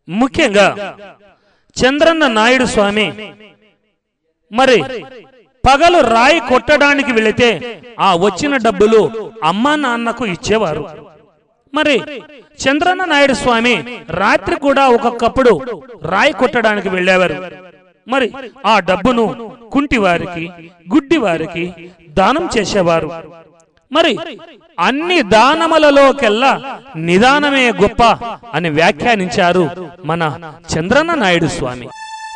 ముఖ్యంగా చంద్రన్న నాయుడు స్వామి మరి పగలు రాయి కొట్టడానికి వెళితే ఆ వచ్చిన డబ్బులు అమ్మా నాన్నకు ఇచ్చేవారు మరి చంద్రన్న నాయుడు స్వామి రాత్రి కూడా ఒక్కొక్కప్పుడు రాయి కొట్టడానికి వెళ్ళేవారు మరి ఆ డబ్బును కుంటి వారికి గుడ్డి వారికి దానం చేసేవారు మరి అన్ని దానములలోకెల్లా నిదానమే గొప్ప అని వ్యాఖ్యానించారు మన చంద్రన్న నాయుడు స్వామి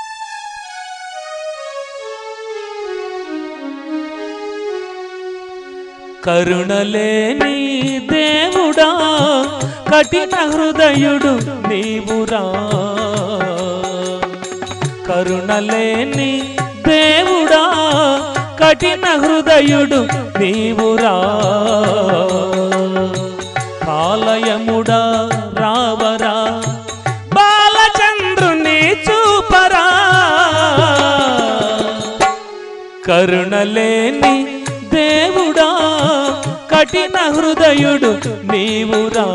కరుణలేని దేవుడా కఠిన హృదయుడు నీవురా కరుణలేని దేవుడా కఠిన హృదయుడు నీవురా కాలయముడా రావరా బాలచంద్రుని చూపరా కరుణలేని దేవుడా కఠిన హృదయుడు నీవురా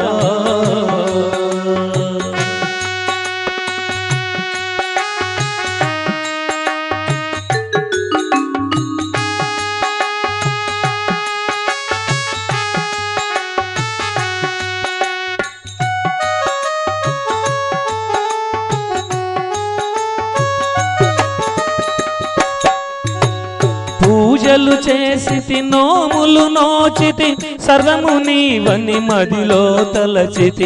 పూజలు చేసి నోములు నోచితి సర్వము నీవని మదిలో తలచితి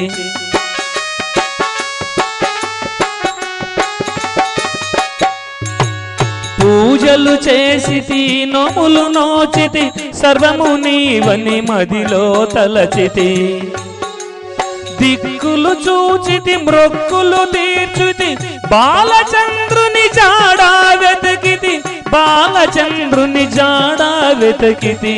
పూజలు చేసి నోములు నోచితి సర్వము నీవని మదిలో తలచితి దిక్కులు చూచితి మ్రొక్కులు తీర్చుతి బాలచంద్రుని జాడా వెతికితి బాలచంద్రుని జాడా వెతికితి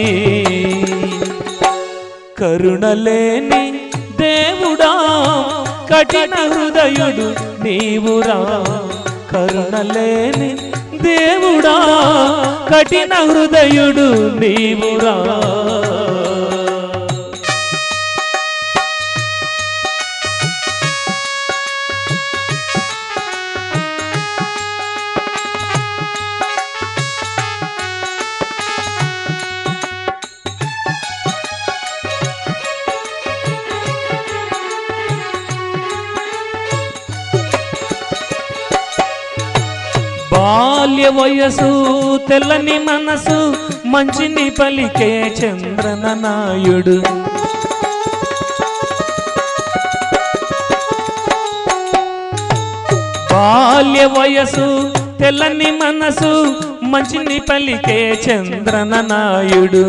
కరుణలేని దేవుడా కఠిన హృదయుడు నీవురా కరుణలేని దేవుడా కఠిన హృదయుడు నీవురా బాల్య వయసు తెల్లని మనసు మంచిని పలికే చంద్రన నాయుడు బాల్య వయసు తెల్లని మనసు మంచిని పలికే చంద్రన నాయుడు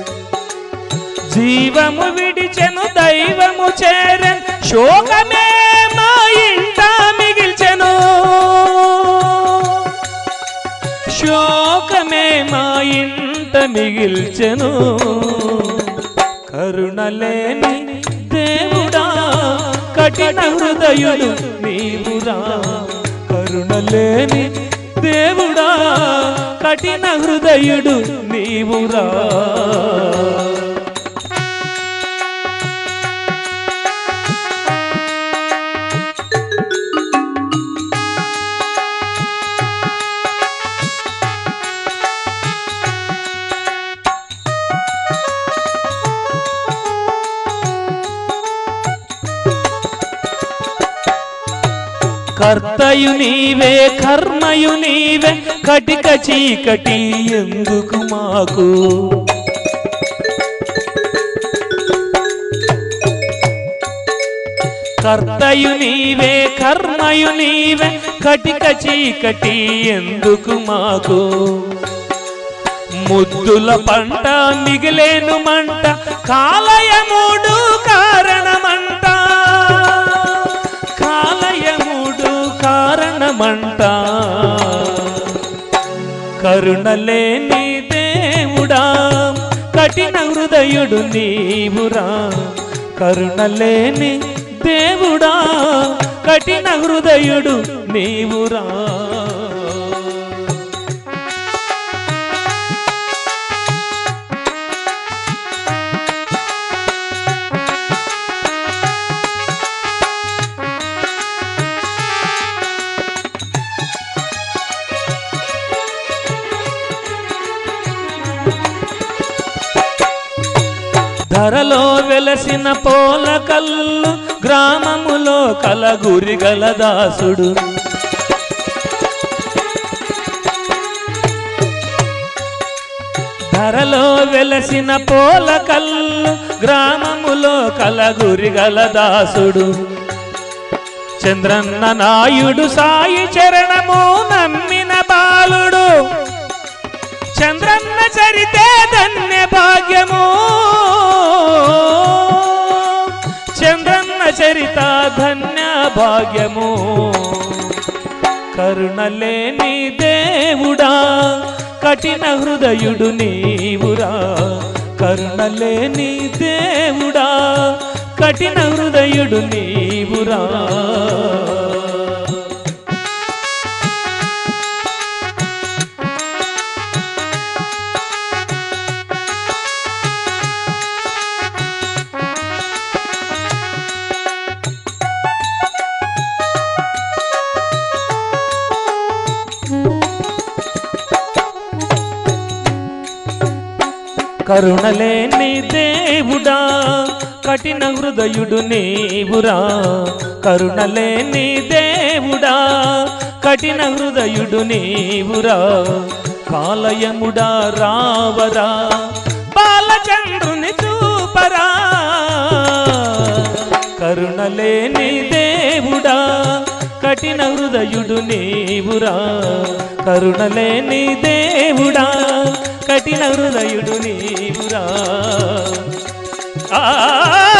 జీవము విడిచెను దైవము చేరన్ శోకమే మా ఇంట మిగిల్చెను శోకమే మా ఇంట మిగిల్చెను కరుణలేని దేవుడా కఠిన హృదయుడు నీవురా కరుణలేని దేవుడా కఠిన హృదయుడు నీవురా కర్తయు నీవే కర్మయు నీవే కటిక చీకటి ఎందుకు మాకు కర్తయు నీవే కర్మయు నీవే కటిక చీకటి ఎందుకు మాకు ముద్దుల పంట మిగిలేను మంట కాలయముడు కారణమంట కాలయముడు కారణమంట కరుణలేని దేవుడా కఠిన హృదయుడు నీవురా కరుణలేని దేవుడా కఠిన హృదయుడు నీవురా ధరలో వెలసిన పోల కల్లు గ్రామములో కలగురి గలదాసుడు ధరలో వెలసిన పోల కల్లు గ్రామములో కలగురి గలదాసుడు చంద్రన్న నాయుడు సాయి చరణము నమ్మిన బాలుడు చంద్రన్న చరితే ధన్య భాగ్యము చంద్రన్న చరిత ధన్య భాగ్యము కరుణలేని దేవుడా కఠిన హృదయుడు నీవురా కరుణలేని దేవుడా కఠిన హృదయుడు నీవురా కరుణలేని దేవుడా కఠిన హృదయుడు నీవురా కరుణలేని దేవుడా కఠిన హృదయుడు నీవురా కాలయముడా రావరా బాలచంద్రుని చూపరా కరుణలేని దేవుడా కఠిన హృదయుడు నీవురా కరుణలేని దేవుడా కఠిన హృదయుడు నీవురా ఆ